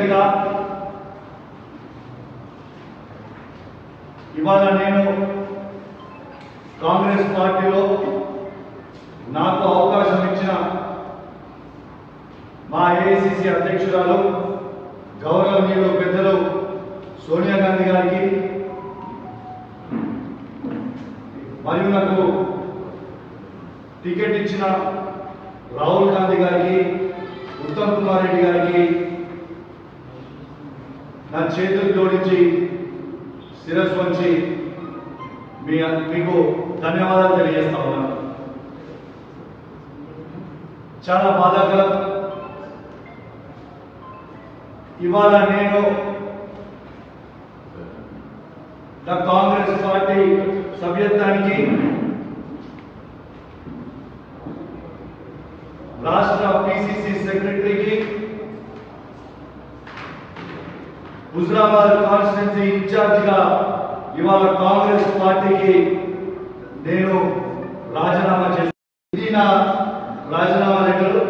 మొదటిగా ఇవాళ నేను కాంగ్రెస్ పార్టీలో నాకు అవకాశం ఇచ్చిన మా ఏఐసిసి అధ్యక్షురాలు గౌరవనీయులు పెద్దలు సోనియా గాంధీ గారికి మరియు నాకు టికెట్ ఇచ్చిన రాహుల్ గాంధీ గారికి ఉత్తమ్ కుమార్ రెడ్డి గారికి నా చేతులు జోడించి శిరస్సు వంచి మీ మీకు ధన్యవాదాలు తెలియజేస్తా ఉన్నాను చాలా బాధాకరం ఇవాళ నేను ద కాంగ్రెస్ పార్టీ సభ్యత్వానికి రాష్ట్ర పిసిసి సెక్రటరీకి హుజరాబాద్ కాన్స్టిట్యున్సీ ఇన్ఛార్జిగా ఇవాళ కాంగ్రెస్ పార్టీకి నేను రాజీనామా చేసి ఇది నా రాజీనామా లెటర్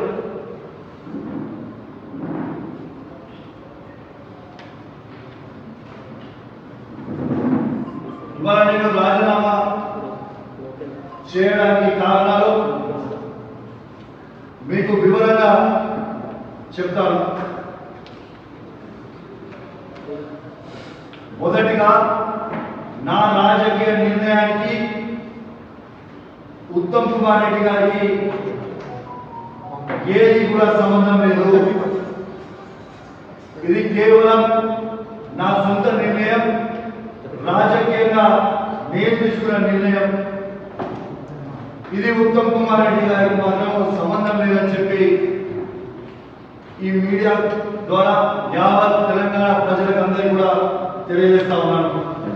ఇవాళ నేను రాజీనామా చేయడానికి కారణాలు మీకు వివరంగా చెప్తాను మొదటిగా నా రాజకీయ నిర్ణయానికి ఉత్తమ్ కుమార్ రెడ్డి గారికి ఏది కూడా సంబంధం లేదు ఇది కేవలం నా సొంత నిర్ణయం రాజకీయంగా నేను తీసుకున్న నిర్ణయం ఇది ఉత్తమ్ కుమార్ రెడ్డి గారికి మాత్రం సంబంధం లేదని చెప్పి ఈ మీడియా ద్వారా యావత్ తెలంగాణ ప్రజలకు అందరికీ కూడా తెలియజేస్తా ఉన్నాను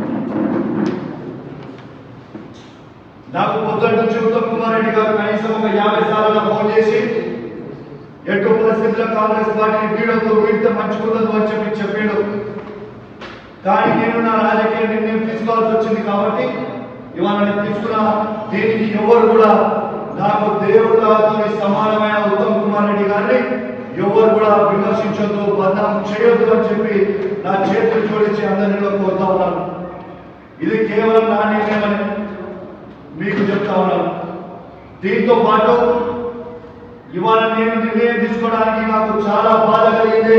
నాకు పొద్దున్న నుంచి ఉత్తమ్ కుమార్ రెడ్డి గారు కనీసం ఒక యాభై సార్లు ఫోన్ చేసి ఎటు పరిస్థితుల్లో కాంగ్రెస్ పార్టీని వీడొద్దు వీడితే మంచుకుండదు అని చెప్పి చెప్పాడు కానీ నేను నా రాజకీయ నిర్ణయం తీసుకోవాల్సి వచ్చింది కాబట్టి ఇవాళ నేను తీసుకున్న దీనికి ఎవరు కూడా నాకు దేవుడితో సమానమైన ఉత్తమ్ కుమార్ రెడ్డి గారిని ఎవరు కూడా విమర్శించొద్దు బదనాం చేయొద్దు అని చెప్పి నా చేతులు జోడించి అందరినీ కూడా కోరుతా ఉన్నాను ఇది కేవలం నా నిర్ణయం అని మీకు చెప్తా ఉన్నాను దీంతో పాటు ఇవాళ నేను నిర్ణయం తీసుకోవడానికి నాకు చాలా బాధ కలిగింది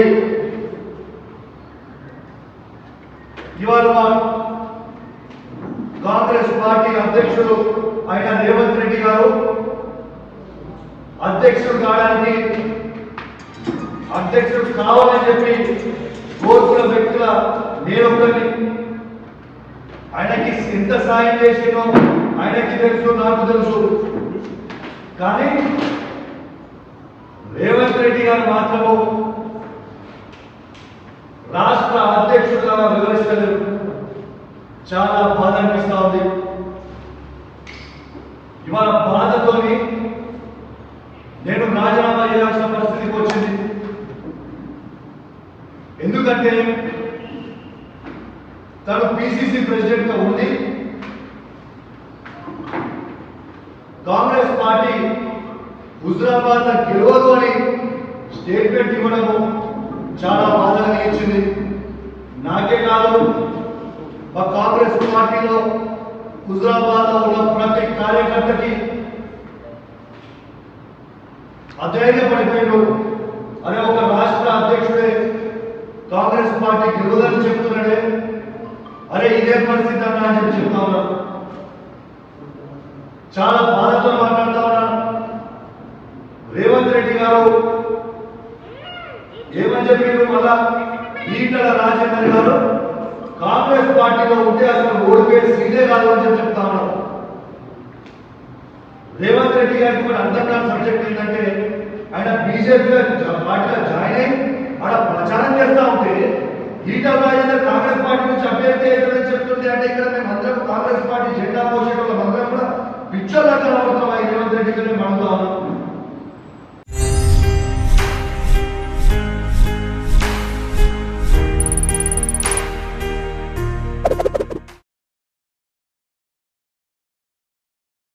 ఇవాళ మా కాంగ్రెస్ పార్టీ అధ్యక్షుడు అయిన రేవంత్ రెడ్డి గారు అధ్యక్షుడు కావడానికి అధ్యక్షుడు కావాలని చెప్పి కోరుకున్న వ్యక్తుల నేను ఒకరిని ఆయనకి ఎంత సాయం చేసినో ఆయనకి తెలుసు నాకు తెలుసు కానీ రేవంత్ రెడ్డి గారు మాత్రము రాష్ట్ర అధ్యక్షుడిగా వివరిస్తలేరు చాలా బాధ అనిపిస్తా ఉంది ఇవాళ బాధతోని నేను రాజీనామా చేయాల్సిన పరిస్థితికి వచ్చింది ఎందుకంటే తను పిసిసి ప్రెసిడెంట్ గా ఉంది కాంగ్రెస్ పార్టీ హుజరాబాద్ గెలవదు అని స్టేట్మెంట్ ఇవ్వడము చాలా బాధ కలిగించింది నాకే కాదు మా కాంగ్రెస్ పార్టీలో హుజరాబాద్ లో ఉన్న ప్రతి కార్యకర్తకి అధైర్యపడిపోయాడు అనే ఒక రాష్ట్ర అధ్యక్షుడే కాంగ్రెస్ పార్టీ గెలవదని చెప్తున్నాడే అరే ఇదే పరిస్థితి అన్నా అని చెప్పి చెప్తా ఉన్నాను చాలా బాధతో మాట్లాడుతా ఉన్నాను రేవంత్ రెడ్డి గారు ఏమని చెప్పారు మళ్ళా ఈటల రాజేందర్ గారు కాంగ్రెస్ పార్టీలో ఉంటే అసలు ఓడిపోయే సీటే కాదు అని చెప్పి చెప్తా ఉన్నాం రేవంత్ రెడ్డి గారికి కూడా అర్థం కాని సబ్జెక్ట్ ఏంటంటే ఆయన బీజేపీలో పార్టీలో జాయిన్ అయ్యి ఆడ ప్రచారం చేస్తా ఉంటే ఈటల రాజేందర్ కాంగ్రెస్ పార్టీ నుంచి అభ్యర్థి అవుతుందని చెప్తుంటే అంటే ఇక్కడ మేము అందరం కాంగ్రెస్ పార్టీ జెండా పోసేటోళ్ళం అందరం కూడా